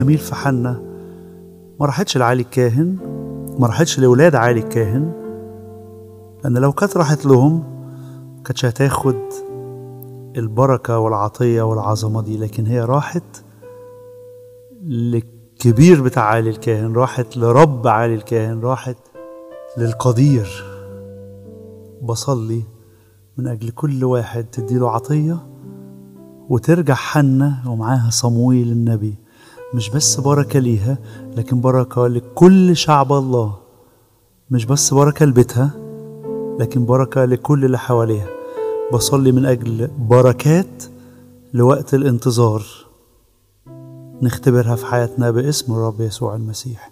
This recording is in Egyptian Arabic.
جميل في حنا ما راحتش لعلي الكاهن ما راحتش لولاد علي الكاهن لأن لو كانت راحت لهم كانتش هتاخد البركة والعطية والعظمة دي لكن هي راحت للكبير بتاع عالي الكاهن راحت لرب عالي الكاهن راحت للقدير بصلي من أجل كل واحد تديله عطية وترجع حنة ومعاها صمويل النبي مش بس بركة ليها لكن بركة لكل شعب الله مش بس بركة لبيتها لكن بركة لكل اللي حواليها بصلي من أجل بركات لوقت الانتظار نختبرها في حياتنا باسم الرب يسوع المسيح